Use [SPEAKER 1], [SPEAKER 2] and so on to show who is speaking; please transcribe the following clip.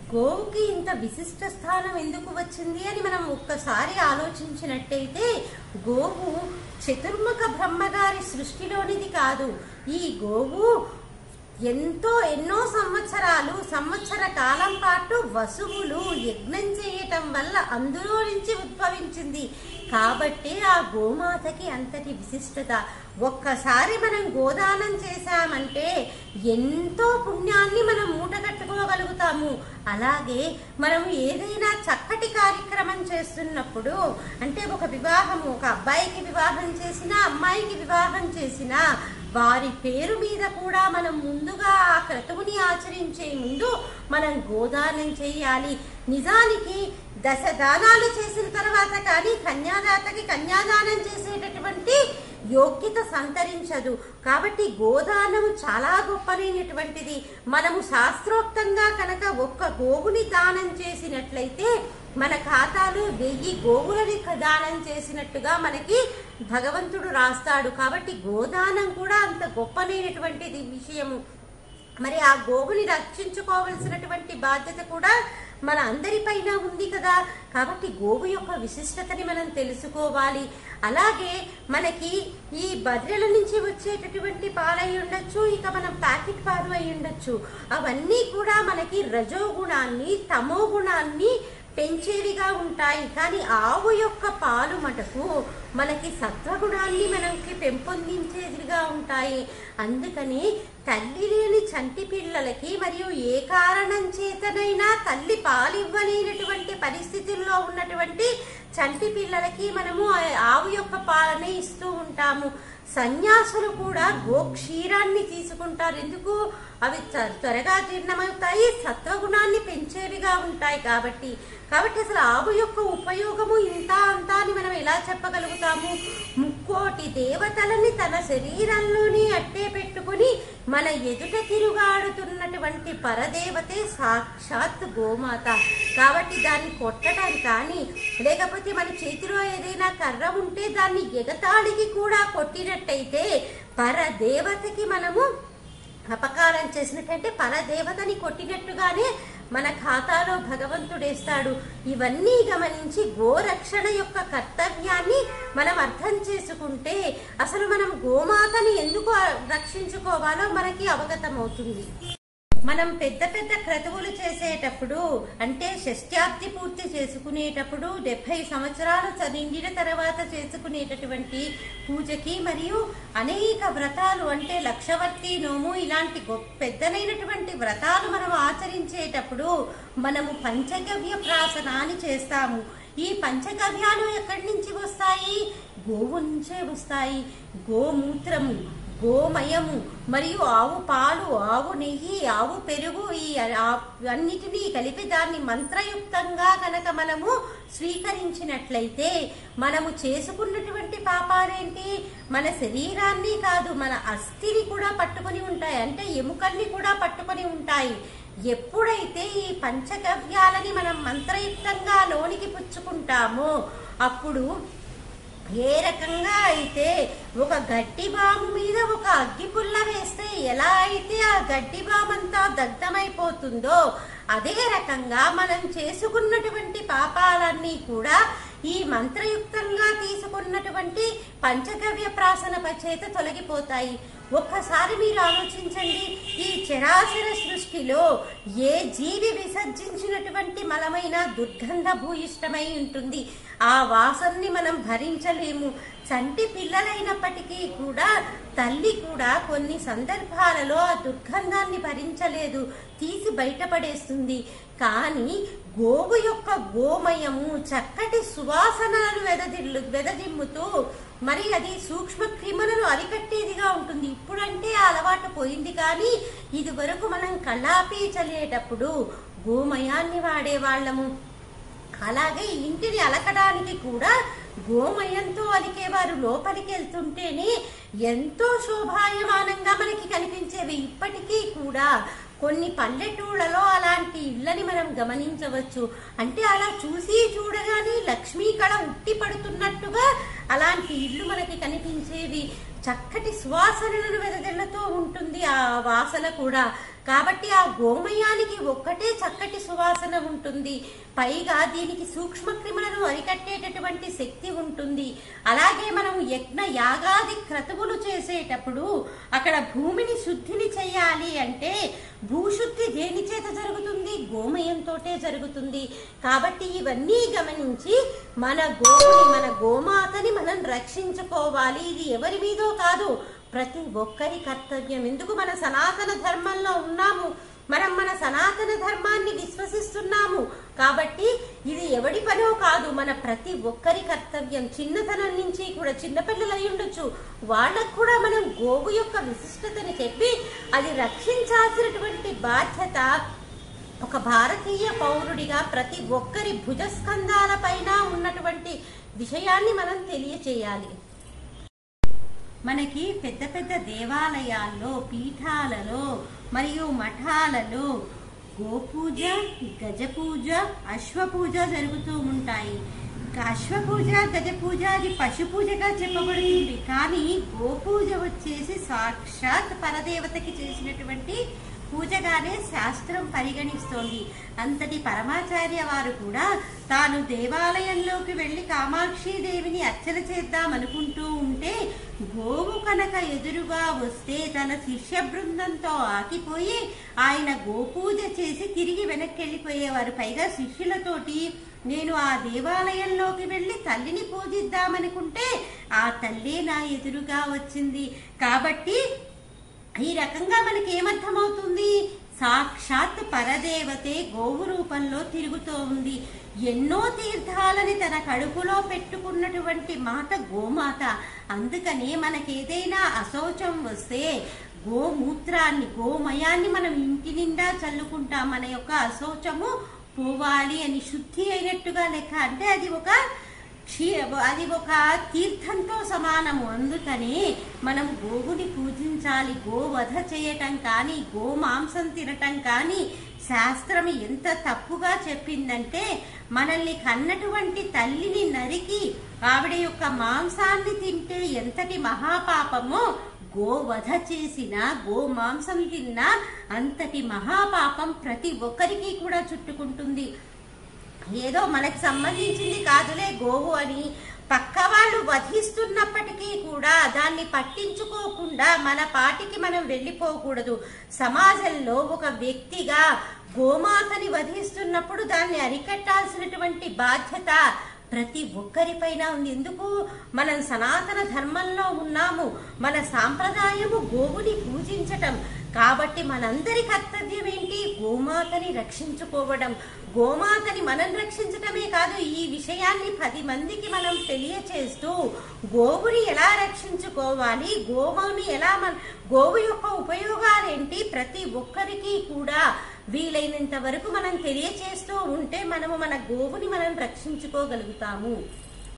[SPEAKER 1] గోవుకి ఇంత విశిష్ట స్థానం ఎందుకు వచ్చింది అని మనం ఒక్కసారి ఆలోచించినట్టయితే గోవు చతుర్ముఖ బ్రహ్మగారి సృష్టిలోనిది కాదు ఈ గోవు ఎంతో ఎన్నో సంవత్సరాలు సంవత్సర కాలం పాటు వసువులు యజ్ఞం చేయటం వల్ల అందులో నుంచి ఉద్భవించింది కాబట్టి ఆ గోమాతకి అంతటి విశిష్టత ఒక్కసారి మనం గోదానం చేశామంటే ఎంతో పుణ్యాన్ని మనం మూటగట్టుకోగలుగుతాము అలాగే మనం ఏదైనా చక్కటి కార్యక్రమం చేస్తున్నప్పుడు అంటే ఒక వివాహం ఒక అబ్బాయికి వివాహం చేసినా అమ్మాయికి వివాహం చేసినా వారి పేరు మీద కూడా మనం ముందుగా ఆ క్రతువుని ఆచరించే ముందు మనం గోదానం చేయాలి నిజానికి దశ దానాలు చేసిన తర్వాత కానీ కన్యాదాతకి కన్యాదానం చేసేటటువంటి యోగ్యత సంతరించదు కాబట్టి గోదానం చాలా గొప్పనైనటువంటిది మనము శాస్త్రోక్తంగా కనుక ఒక్క గోవుని దానం చేసినట్లయితే మన ఖాతాలో వెయ్యి గోవులని దానం చేసినట్టుగా మనకి భగవంతుడు రాస్తాడు కాబట్టి గోదానం కూడా అంత గొప్పనైనటువంటిది విషయము మరి ఆ గోవుని రక్షించుకోవలసినటువంటి బాధ్యత కూడా మన అందరిపైన ఉంది కదా కాబట్టి గోవు యొక్క విశిష్టతని మనం తెలుసుకోవాలి అలాగే మనకి ఈ బర్రెల నుంచి వచ్చేటటువంటి పాలు అయి ఉండొచ్చు ఇక మనం ప్యాకెట్ పాలు అయి ఉండొచ్చు అవన్నీ కూడా మనకి రజోగుణాన్ని తమో గుణాన్ని పెంచేవిగా ఉంటాయి కానీ ఆవు యొక్క పాలు మటుకు మనకి సత్వగుణాన్ని మనకి పెంపొందించేవిగా ఉంటాయి అందుకని తల్లి లేని చంటి పిల్లలకి మరియు ఏ కారణం చేతనైనా తల్లి పాలివ్వలేనటువంటి పరిస్థితుల్లో ఉన్నటువంటి చంటి పిల్లలకి మనము ఆ ఆవు యొక్క పాలనే ఇస్తూ ఉంటాము సన్యాసులు కూడా గోక్షీరాన్ని తీసుకుంటారు ఎందుకు అవి త్వ- త్వరగా జీర్ణమవుతాయి సత్వగుణాన్ని పెంచేవిగా ఉంటాయి కాబట్టి కాబట్టి అసలు ఆవు యొక్క ఉపయోగము ఇంత అంతా అని మనం ఎలా చెప్పగలుగుతాము ముక్కోటి దేవతలని తన శరీరంలోనే అట్టే పెట్టుకుని మన ఎదుట తిరుగాడుతున్నటువంటి పరదేవతే సాక్షాత్ గోమాత కాబట్టి దాన్ని కొట్టడం కానీ లేకపోతే మన చేతిలో ఏదైనా కర్ర ఉంటే దాన్ని ఎగతాళికి కూడా కొట్టినట్టయితే పరదేవతకి మనము అపకారం చేసినట్టంటే పరదేవతని కొట్టినట్టుగానే మన ఖాతాలో భగవంతుడేస్తాడు ఇవన్నీ గమనించి గోరక్షణ యొక్క కర్తవ్యాన్ని మనం అర్థం చేసుకుంటే అసలు మనం గోమాతని ఎందుకు రక్షించుకోవాలో మనకి అవగతమవుతుంది మనం పెద్ద పెద్ద క్రతువులు చేసేటప్పుడు అంటే షష్ట్యాబ్ది పూర్తి చేసుకునేటప్పుడు డెబ్బై సంవత్సరాలు చ- నిండిన తర్వాత చేసుకునేటటువంటి పూజకి మరియు అనేక వ్రతాలు అంటే లక్షవర్తి నోము ఇలాంటి గొప్ప పెద్దనైనటువంటి వ్రతాలు మనం ఆచరించేటప్పుడు మనము పంచగవ్య ప్రాసనాన్ని చేస్తాము ఈ పంచగవ్యాలు ఎక్కడి నుంచి వస్తాయి గోవు నుంచే వస్తాయి గోమూత్రము గోమయము మరియు ఆవు పాలు ఆవు నెయ్యి ఆవు పెరుగు ఈ ఆ- అన్నిటినీ కలిపి దాన్ని మంత్రయుక్తంగా కనుక మనము స్వీకరించినట్లయితే మనము చేసుకున్నటువంటి పాపాలేంటి మన శరీరాన్ని కాదు మన అస్థిని కూడా పట్టుకొని ఉంటాయి అంటే ఎముకల్ని కూడా పట్టుకొని ఉంటాయి ఎప్పుడైతే ఈ పంచగవ్యాలని మనం మంత్రయుక్తంగా లోనికి పుచ్చుకుంటామో అప్పుడు ఏ రకంగా అయితే ఒక గడ్డి బాము మీద ఒక అగ్గి పుల్ల వేస్తే ఎలా అయితే ఆ గడ్డి బామంతా దగ్ధమైపోతుందో అదే రకంగా మనం చేసుకున్నటువంటి పాపాలన్నీ కూడా ఈ మంత్రయుక్తంగా తీసుకున్నటువంటి పంచగవ్య ప్రాసన చేత తొలగిపోతాయి ఒక్కసారి మీరు ఆలోచించండి ఈ చరాచర సృష్టిలో ఏ జీవి విసర్జించినటువంటి మలమైన దుర్గంధ భూయిష్టమై ఉంటుంది ఆ వాసనని మనం భరించలేము చంటి పిల్లలైనప్పటికీ కూడా తల్లి కూడా కొన్ని సందర్భాలలో ఆ దుర్గంధాన్ని భరించలేదు తీసి బయటపడేస్తుంది కానీ గోవు యొక్క గోమయము చక్కటి సువాసనలను వెదజిల్లు వెదజిమ్ముతూ మరి అది సూక్ష్మ క్రిములను అరికట్టేదిగా ఉంటుంది ఇప్పుడంటే ఆ అలవాటు పోయింది కానీ ఇది వరకు మనం కళ్ళాపి చల్లేటప్పుడు గోమయాన్ని వాడేవాళ్ళము అలాగే ఇంటిని అలకడానికి కూడా గోమయంతో అలికేవారు లోపలికి వెళ్తుంటేనే ఎంతో శోభాయమానంగా మనకి కనిపించేవి ఇప్పటికీ కూడా కొన్ని పల్లెటూళ్ళలో అలాంటి అలాంటి ఇళ్ళని మనం గమనించవచ్చు అంటే అలా చూసి చూడగానే లక్ష్మీ కళ ఉట్టి పడుతున్నట్టుగా అలాంటి ఇల్లు మనకి కనిపించేవి చక్కటి సువాసనలను వెదజల్లుతూ ఉంటుంది ఆ వాసన కూడా కాబట్టి ఆ గోమయానికి ఒక్కటే చక్కటి సువాసన ఉంటుంది పైగా దీనికి సూక్ష్మ క్రిములను అరికట్టేటటువంటి శక్తి ఉంటుంది అలాగే మనం యజ్ఞ యాగాది క్రతువులు చేసేటప్పుడు అక్కడ భూమిని శుద్ధిని చేయాలి అంటే భూశుద్ధి దేని చేత జరుగుతుంది గోమయంతోటే జరుగుతుంది కాబట్టి ఇవన్నీ గమనించి మన గోవుని మన గోమాతని మనం రక్షించుకోవాలి ఇది ఎవరి మీదో కాదు ప్రతి ఒక్కరి కర్తవ్యం ఎందుకు మన సనాతన ధర్మంలో ఉన్నాము మనం మన సనాతన ధర్మాన్ని విశ్వసిస్తున్నాము కాబట్టి ఇది ఎవడి పనో కాదు మన ప్రతి ఒక్కరి కర్తవ్యం చిన్నతనం నుంచి కూడా చిన్నపిల్లలు అయి ఉండొచ్చు వాళ్ళకు కూడా మనం గోవు యొక్క విశిష్టతని చెప్పి అది రక్షించాల్సినటువంటి బాధ్యత ఒక భారతీయ పౌరుడిగా ప్రతి ఒక్కరి భుజస్కంధాల పైన ఉన్నటువంటి విషయాన్ని మనం తెలియచేయాలి మనకి పెద్ద పెద్ద దేవాలయాల్లో పీఠాలలో మరియు మఠాలలో గోపూజ గజపూజ అశ్వపూజ జరుగుతూ ఉంటాయి ఇక అశ్వపూజ గజపూజ అది పశు పూజగా చెప్పబడుతుంది కానీ గోపూజ వచ్చేసి సాక్షాత్ పరదేవతకి చేసినటువంటి పూజగానే శాస్త్రం పరిగణిస్తోంది అంతటి పరమాచార్య వారు కూడా తాను దేవాలయంలోకి వెళ్లి కామాక్షి దేవిని అర్చన చేద్దాం అనుకుంటూ ఉంటే గోవు కనుక ఎదురుగా వస్తే తన శిష్య బృందంతో ఆకిపోయి ఆయన గోపూజ చేసి తిరిగి వెనక్కి వెళ్ళిపోయేవారు పైగా శిష్యులతోటి నేను ఆ దేవాలయంలోకి వెళ్ళి తల్లిని పూజిద్దామనుకుంటే ఆ తల్లే నా ఎదురుగా వచ్చింది కాబట్టి ఈ రకంగా మనకి ఏమర్థమవుతుంది సాక్షాత్ పరదేవతే గోవు రూపంలో తిరుగుతూ ఉంది ఎన్నో తీర్థాలని తన కడుపులో పెట్టుకున్నటువంటి మాత గోమాత అందుకనే మనకేదైనా అశౌచం వస్తే గోమూత్రాన్ని గోమయాన్ని మనం ఇంటి నిండా చల్లుకుంటాం మన యొక్క అశౌచము పోవాలి అని శుద్ధి అయినట్టుగా లెక్క అంటే అది ఒక క్షీ అది ఒక తీర్థంతో సమానము అందుకని మనం గోవుని పూజించాలి గోవధ చేయటం కానీ గో మాంసం తినటం కానీ శాస్త్రం ఎంత తప్పుగా చెప్పిందంటే మనల్ని కన్నటువంటి తల్లిని నరికి ఆవిడ యొక్క మాంసాన్ని తింటే ఎంతటి మహాపాపమో గోవధ చేసిన గో మాంసం తిన్నా అంతటి మహాపాపం ప్రతి ఒక్కరికి కూడా చుట్టుకుంటుంది ఏదో మనకి సంబంధించింది కాదులే గోవు అని పక్క వాళ్ళు వధిస్తున్నప్పటికీ కూడా దాన్ని పట్టించుకోకుండా మన పాటికి మనం వెళ్ళిపోకూడదు సమాజంలో ఒక వ్యక్తిగా గోమాతని వధిస్తున్నప్పుడు దాన్ని అరికట్టాల్సినటువంటి బాధ్యత ప్రతి ఒక్కరిపైన ఉంది ఎందుకు మనం సనాతన ధర్మంలో ఉన్నాము మన సాంప్రదాయము గోవుని పూజించటం కాబట్టి మనందరి కర్తవ్యం ఏంటి గోమాతని రక్షించుకోవడం గోమాతని మనం రక్షించటమే కాదు ఈ విషయాన్ని పది మందికి మనం తెలియచేస్తూ గోవుని ఎలా రక్షించుకోవాలి గోవుని ఎలా మన గోవు యొక్క ఉపయోగాలేంటి ప్రతి ఒక్కరికి కూడా వీలైనంత వరకు మనం తెలియచేస్తూ ఉంటే మనము మన గోవుని మనం రక్షించుకోగలుగుతాము